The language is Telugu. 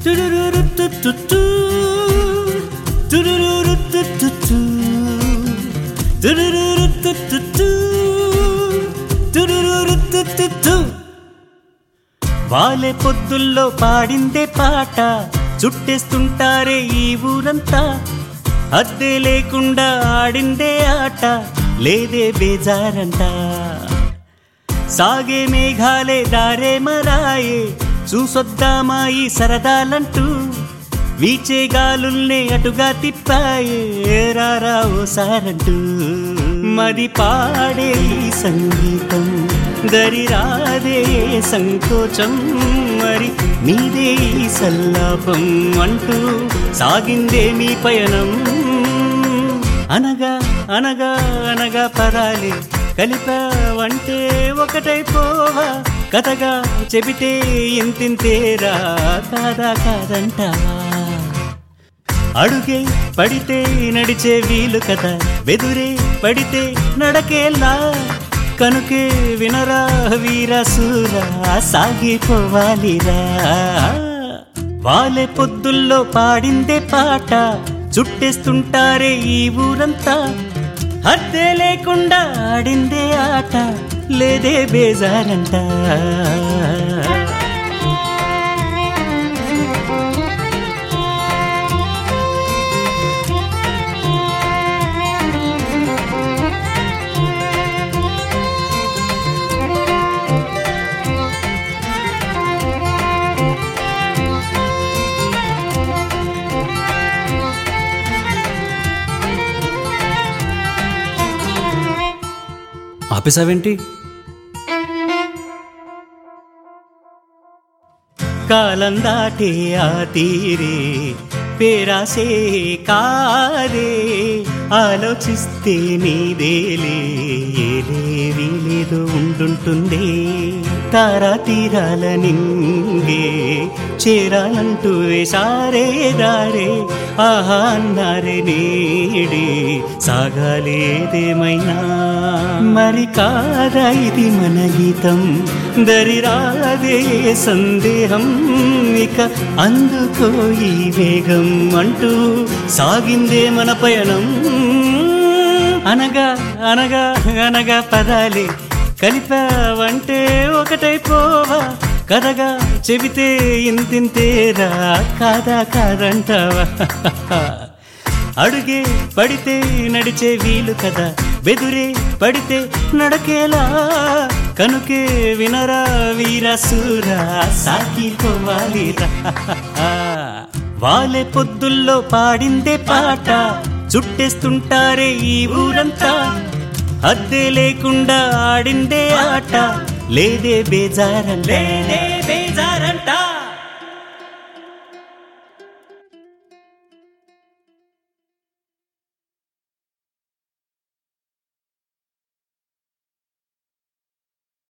తురురురుతుతుతు. తురురురుతుతుతు. తురురురుతుతుతు. తురురురుతుతుతు. వాలే పొద్దుల్లో పాడిందే పాట చుట్టేస్తుంటారే ఈ ఊరంతా అద్దె లేకుండా ఆడిందే ఆట లేదే బేజారంట సాగే మేఘాలే దారే మరాయే చూసొద్దామా ఈ సరదాలంటూ వీచే గాలుల్నే అటుగా తిప్పాయే రారా ఓసారంటూ మది పాడే ఈ సంగీతం దరి రాదే సంకోచం మరి మీదే ఈ సల్లాపం అంటూ సాగిందే మీ పయనం అనగా అనగా అనగా పరాలి కలిపావంటే ఒకటైపోవా కథగా చెబితే ఇంతింతేరా కాదా కాదంటావా అడుగే పడితే నడిచే వీలు కదా వెదురే పడితే నడకేలా కనుకే వినరా వీరసూరా సాగిపోవాలిరా వాలే పొద్దుల్లో పాడిందే పాట చుట్టేస్తుంటారే ఈ ఊరంతా అద్దె లేకుండా ఆడిందే ఆట లేదే బేజారంట ఆపేసావేంటి కాలం దాటే ఆ తీరే పేరాసే కాదే ఆలోచిస్తే నీదేలే ఏలేవి లేదో ఉండుంటుందే తారా తీరాల నింగే చేరాలంటూ వేసారే దారే ఆహా అన్నారే నేడే సాగాలేదేమైనా మరి కాదా ఇది మన గీతం దరిరాదే సందేహం ఇక అందుకో ఈ వేగం అంటూ సాగిందే మన పయనం అనగా అనగా అనగా పదాలే కలిపావంటే ఒకటైపోవా కథగా చెబితే ఇంతింతేరా కాదా కాదంటావా అడుగే పడితే నడిచే వీలు కదా బెదురే పడితే నడకేలా కనుకే వినరా వీరసూరా సాగిపోవాలిరా వాలే పొద్దుల్లో పాడిందే పాట చుట్టేస్తుంటారే ఈ ఊరంతా అద్దె లేకుండా ఆడిందే ఆట లేదే బేజారం లేదే